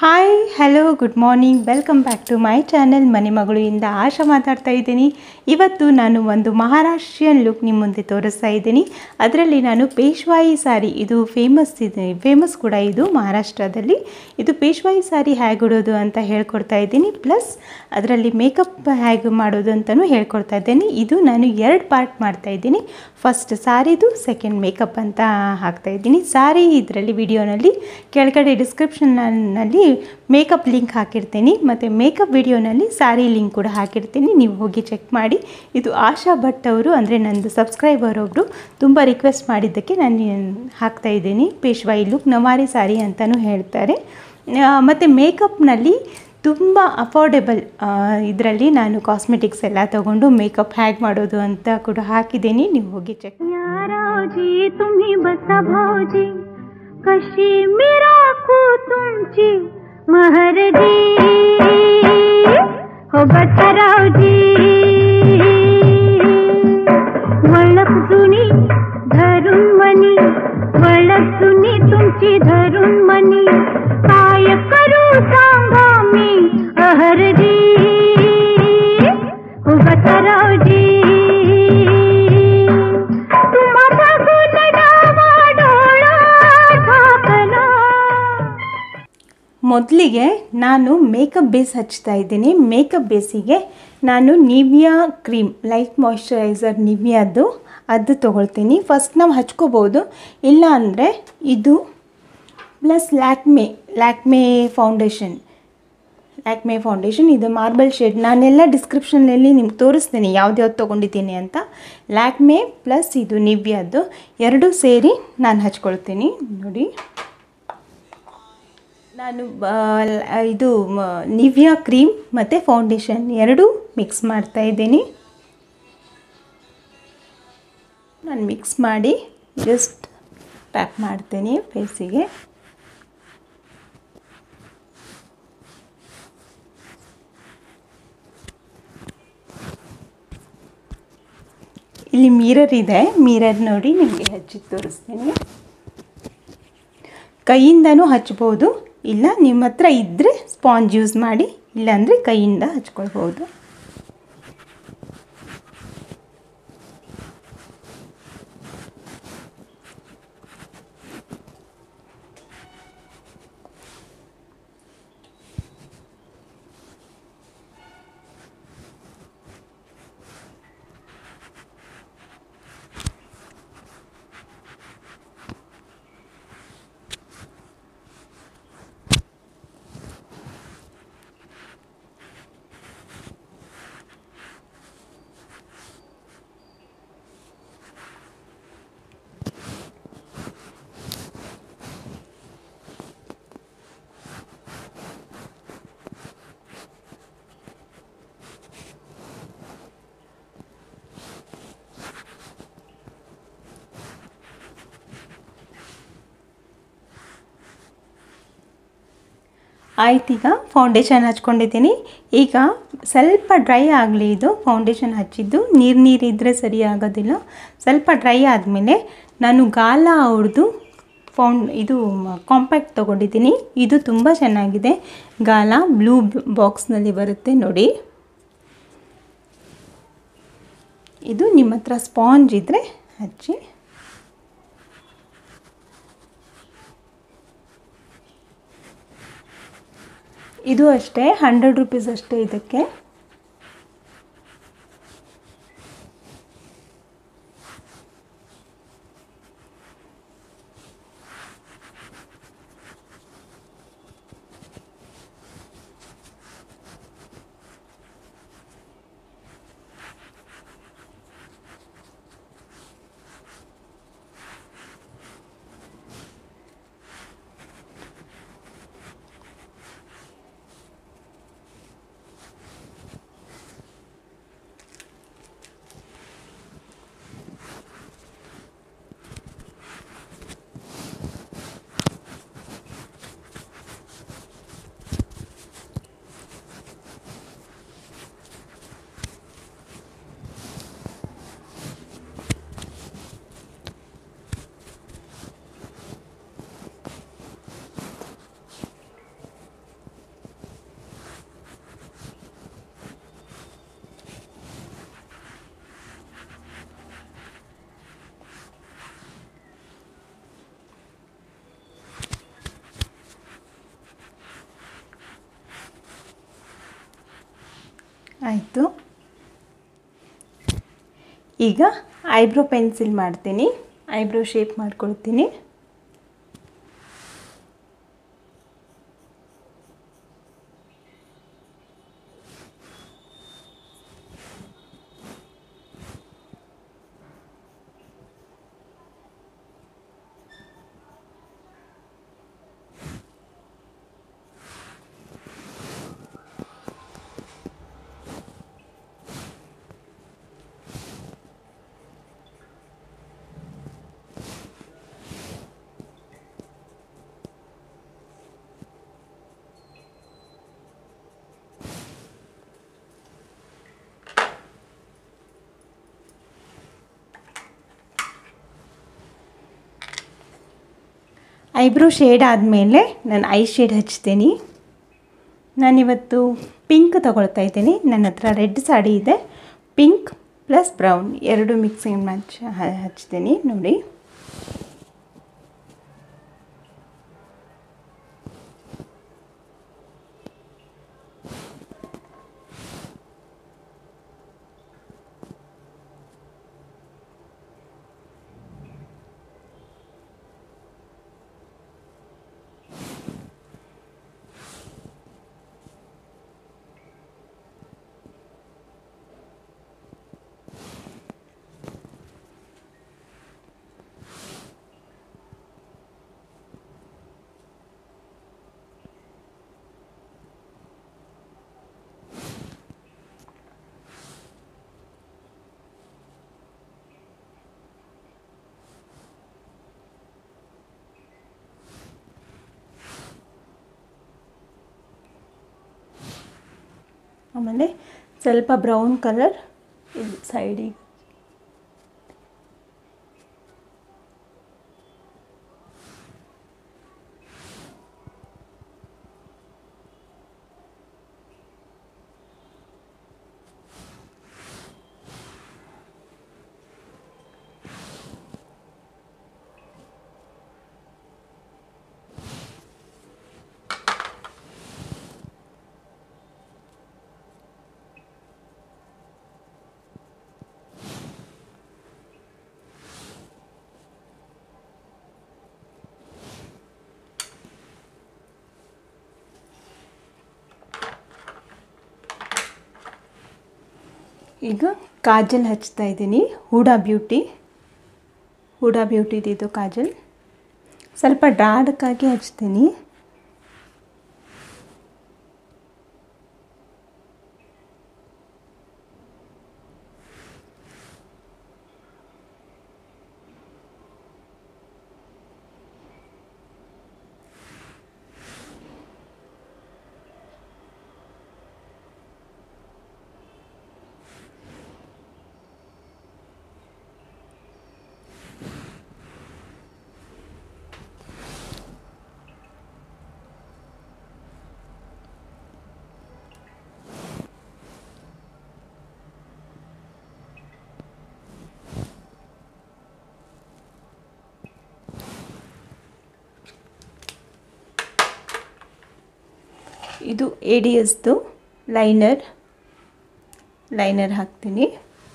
hi hello good morning welcome back to my channel ಮನೆ ಮಗಳಿಂದ ಆಶಾ ಮಾತಾಡ್ತಾ ಇದ್ದೀನಿ ಇವತ್ತು ನಾನು ಒಂದು ಮಹಾರಾಷ್ಟ್ರೀಯನ್ ಲುಕ್ ನಿಮ್ಮ ಮುಂದೆ ತೋರಿಸ್ತಾ ಇದ್ದೀನಿ ಅದರಲ್ಲಿ ನಾನು ಪೇಶ್ವಾಯಿ ಸಾರಿ ಇದು ಫೇಮಸ್ ಇದೆ ಫೇಮಸ್ ಕೂಡ ಇದು ಮಹಾರಾಷ್ಟ್ರದಲ್ಲಿ ಇದು ಪೇಶ್ವಾಯಿ ಸಾರಿ ಹೇಗೆ ಉಡೋದು ಅಂತ ಹೇಳ್ಕೊಡ್ತಾ ಇದ್ದೀನಿ ಪ್ಲಸ್ ಅದರಲ್ಲಿ ಮೇಕಪ್ ಹೇಗೆ ಮಾಡೋದು ಅಂತಲೂ ಹೇಳ್ಕೊಡ್ತಾ ಇದ್ದೀನಿ ಇದು ನಾನು ಎರಡು ಪಾರ್ಟ್ ಮಾಡ್ತಾ ಇದ್ದೀನಿ ಫಸ್ಟ್ ಸಾರಿದು ಸೆಕೆಂಡ್ ಮೇಕಪ್ ಅಂತ ಹಾಕ್ತಾ ಇದ್ದೀನಿ ಸಾರಿ ಇದರಲ್ಲಿ ವಿಡಿಯೋನಲ್ಲಿ ಕೆಳಗಡೆ ಡಿಸ್ಕ್ರಿಪ್ಷನ್ನಲ್ಲಿ ಮೇಕಪ್ ಲಿಂಕ್ ಹಾಕಿರ್ತೀನಿ ಮತ್ತು ಮೇಕಪ್ ವಿಡಿಯೋನಲ್ಲಿ ಸಾರಿ ಲಿಂಕ್ ಕೂಡ ಹಾಕಿರ್ತೀನಿ ನೀವು ಹೋಗಿ ಚೆಕ್ ಮಾಡಿ ಇದು ಆಶಾ ಭಟ್ ಅವರು ಅಂದರೆ ನಂದು ಸಬ್ಸ್ಕ್ರೈಬರ್ ಒಬ್ಬರು ತುಂಬ ರಿಕ್ವೆಸ್ಟ್ ಮಾಡಿದ್ದಕ್ಕೆ ನಾನು ಹಾಕ್ತಾ ಇದ್ದೀನಿ ಪೇಶ್ವಾಯಿ ಲುಕ್ ನವಾರಿ ಸಾರಿ ಅಂತಲೂ ಹೇಳ್ತಾರೆ ಮತ್ತು ಮೇಕಪ್ನಲ್ಲಿ ತುಂಬ ಅಫೋರ್ಡೆಬಲ್ ಇದರಲ್ಲಿ ನಾನು ಕಾಸ್ಮೆಟಿಕ್ಸ್ ಎಲ್ಲ ತೊಗೊಂಡು ಮೇಕಪ್ ಹೇಗೆ ಮಾಡೋದು ಅಂತ ಕೂಡ ಹಾಕಿದ್ದೀನಿ ನೀವು ಹೋಗಿ ಚೆಕ್ यारावजी तुम्ही बसा भाऊजी कशी मी राखू तुमची महरजी हो बसरावजी वळख जुनी धरून मनी वळख जुनी तुमची धरून मनी काय करू सांगा मी अहरजी हो बसरावजी तुम्हा बघून डावा डोळा झाकला ಮೊದಲಿಗೆ ನಾನು ಮೇಕಪ್ ಬೇಸ್ ಹಚ್ತಾ ಇದ್ದೀನಿ ಮೇಕಪ್ ಬೇಸಿಗೆ ನಾನು ನಿವಿಯಾ ಕ್ರೀಮ್ ಲೈಟ್ ಮಾಯ್ಶ್ಚರೈಸರ್ ನಿವಿಯಾದ್ದು ಅದು ತೊಗೊಳ್ತೀನಿ ಫಸ್ಟ್ ನಾವು ಹಚ್ಕೋಬೋದು ಇಲ್ಲ ಅಂದರೆ ಇದು plus Lakme Lakme foundation Lakme foundation ಇದು ಮಾರ್ಬಲ್ ಶೇಡ್ ನಾನೆಲ್ಲ ಡಿಸ್ಕ್ರಿಪ್ಷನಲ್ಲಿ ನಿಮ್ಗೆ ತೋರಿಸ್ತೀನಿ ಯಾವ್ದು ಯಾವ್ದು ತೊಗೊಂಡಿದ್ದೀನಿ ಅಂತ ಲ್ಯಾಕ್ಮೆ ಪ್ಲಸ್ ಇದು ನಿವ್ಯಾದ್ದು ಎರಡೂ ಸೇರಿ ನಾನು ಹಚ್ಕೊಳ್ತೀನಿ ನೋಡಿ ನಾನು ಬ- ಲ- ಇದು ಮ- ನಿವ್ಯಾ ಕ್ರೀಮ್ ಮತ್ತು ಫೌಂಡೇಶನ್ ಎರಡೂ ಮಿಕ್ಸ್ ಮಾಡ್ತಾ ಇದ್ದೀನಿ ನಾನು ಮಿಕ್ಸ್ ಮಾಡಿ ಜಸ್ಟ್ ಟ್ಯಾಪ್ ಮಾಡ್ತೀನಿ ಫೇಸಿಗೆ ಇಲ್ಲಿ ಮಿರರ್ ಇದೆ ಮಿರರ್ ನೋಡಿ ನಿಮಗೆ ಹಚ್ಚಿ ತೋರಿಸ್ತೀನಿ ಕೈಯಿಂದನೂ ಹಚ್ಬೋದು ಇಲ್ಲ ನಿಮ್ಮ ಹತ್ರ ಇದ್ದರೆ ಸ್ಪಾಂಜ್ ಯೂಸ್ ಮಾಡಿ ಇಲ್ಲಾಂದರೆ ಕೈಯಿಂದ ಹಚ್ಕೊಳ್ಬೋದು ಆಯ್ತೀಗ ಫೌಂಡೇಶನ್ ಹಚ್ಕೊಂಡಿದ್ದೀನಿ ಈಗ ಸ್ವಲ್ಪ ಡ್ರೈ ಆಗಲಿ ಇದು ಫೌಂಡೇಶನ್ ಹಚ್ಚಿದ್ದು ನೀರು ನೀರಿದ್ದರೆ ಸರಿ ಆಗೋದಿಲ್ಲ ಸ್ವಲ್ಪ ಡ್ರೈ ಆದಮೇಲೆ ನಾನು ಗಾಲ ಹೊಡೆದು ಫೌಂಡ್ ಇದು ಕಾಂಪ್ಯಾಕ್ಟ್ ತೊಗೊಂಡಿದ್ದೀನಿ ಇದು ತುಂಬ ಚೆನ್ನಾಗಿದೆ ಗಾಲ ಬ್ಲೂ ಬಾಕ್ಸ್ನಲ್ಲಿ ಬರುತ್ತೆ ನೋಡಿ ಇದು ನಿಮ್ಮ ಹತ್ರ ಸ್ಪಾಂಜ್ ಇದ್ದರೆ ಹಚ್ಚಿ ಇದು ಅಷ್ಟೇ ಹಂಡ್ರೆಡ್ ರುಪೀಸ್ ಅಷ್ಟೇ ಇದಕ್ಕೆ ಆಯಿತು ಈಗ ಐಬ್ರೋ ಪೆನ್ಸಿಲ್ ಮಾಡ್ತೀನಿ ಐಬ್ರೋ ಶೇಪ್ ಮಾಡ್ಕೊಳ್ತೀನಿ ಐಬ್ರೋ ಶೇಡ್ ಆದಮೇಲೆ ನಾನು ಐ ಶೇಡ್ ಹಚ್ತೀನಿ ನಾನಿವತ್ತು ಪಿಂಕ್ ತಗೊಳ್ತಾ ಇದ್ದೀನಿ ನನ್ನ ಹತ್ರ ರೆಡ್ ಸಾಡಿ ಇದೆ ಪಿಂಕ್ ಪ್ಲಸ್ ಬ್ರೌನ್ ಎರಡು ಮಿಕ್ಸಿಂಗ್ ಮ್ಯಾಚ್ ಹಚ್ತೀನಿ ನೋಡಿ ಆಮೇಲೆ ಸ್ವಲ್ಪ ಬ್ರೌನ್ ಕಲರ್ ಇಲ್ಲಿ ಸೈಡಿಗೆ ಈಗ ಕಾಜಲ್ ಹಚ್ತಾ ಇದ್ದೀನಿ ಹೂಡಾ ಬ್ಯೂಟಿ ಹೂಡಾ ಬ್ಯೂಟಿದಿದು ಕಾಜಲ್ ಸ್ವಲ್ಪ ಡಾರ್ಕಾಗಿ ಹಚ್ತೀನಿ ಇದು ಎ ಡಿ ಎಸ್ದು ಲೈನರ್ ಲೈನರ್ ಹಾಕ್ತೀನಿ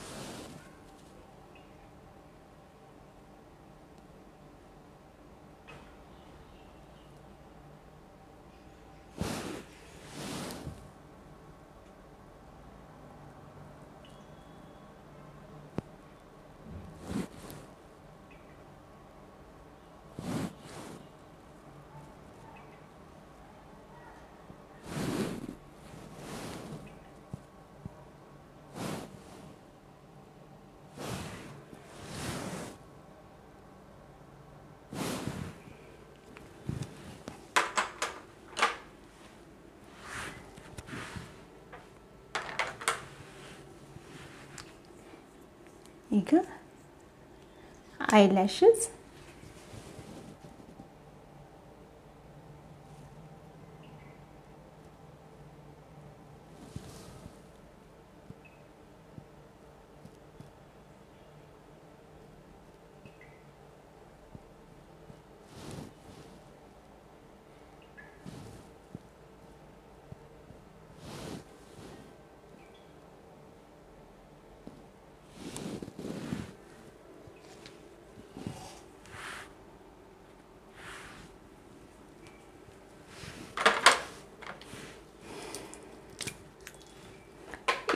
ಈಗ ಐ ಲ್ಯಾಶಸ್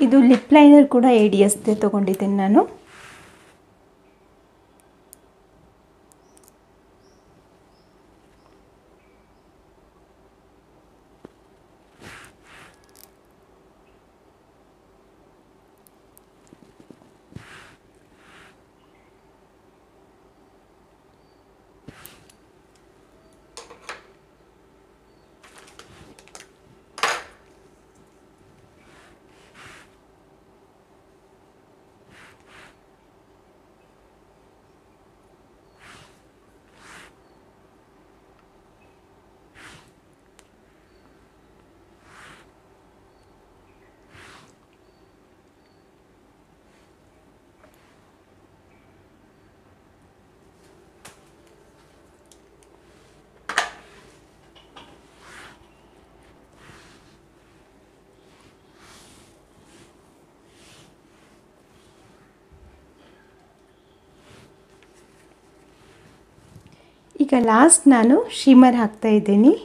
ಇದು ಲಿಪ್ ಲೈನರ್ ಕೂಡ ಎ ಡಿ ಎಸ್ದೇ ತೊಗೊಂಡಿದ್ದೀನಿ ನಾನು ಈಗ ಲಾಸ್ಟ್ ನಾನು ಶಿಮರ್ ಹಾಕ್ತಾ ಇದ್ದೀನಿ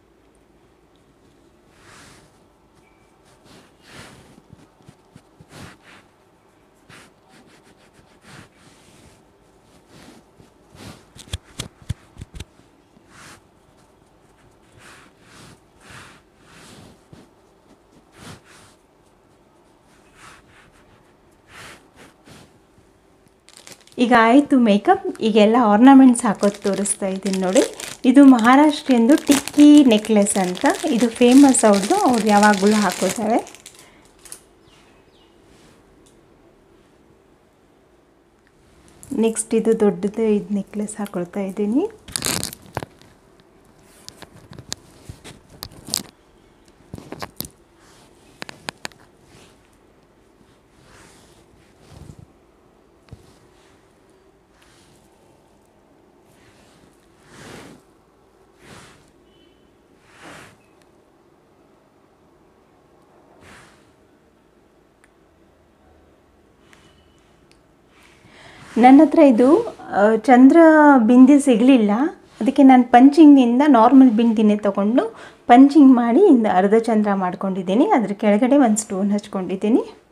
ಈಗ ಆಯಿತು ಮೇಕಪ್ ಈಗೆಲ್ಲ ಆರ್ನಮೆಂಟ್ಸ್ ಹಾಕೋದು ತೋರಿಸ್ತಾ ಇದ್ದೀನಿ ನೋಡಿ ಇದು ಮಹಾರಾಷ್ಟ್ರಿಯಂದು ಟಿಕ್ಕಿ ನೆಕ್ಲೆಸ್ ಅಂತ ಇದು ಫೇಮಸ್ ಅವ್ರದ್ದು ಅವ್ರು ಯಾವಾಗಲೂ ಹಾಕೋತಾರೆ ನೆಕ್ಸ್ಟ್ ಇದು ದೊಡ್ಡದು ಇದು ನೆಕ್ಲೆಸ್ ಹಾಕೊಳ್ತಾ ಇದ್ದೀನಿ ನನ್ನ ಹತ್ರ ಇದು ಆ, ಚಂದ್ರ ಬಿಂದಿ ಸಿಗಲಿಲ್ಲ ಅದಕ್ಕೆ ನಾನು ಪಂಚಿಂಗಿಂದ ನಾರ್ಮಲ್ ಬಿಂದಿನೇ ತಗೊಂಡು ಪಂಚಿಂಗ್ ಮಾಡಿ ಇಂದ ಅರ್ಧ ಚಂದ್ರ ಮಾಡ್ಕೊಂಡಿದ್ದೀನಿ ಅದ್ರ ಕೆಳಗಡೆ ಒಂದು ಸ್ಟೋನ್ ಹಚ್ಕೊಂಡಿದ್ದೀನಿ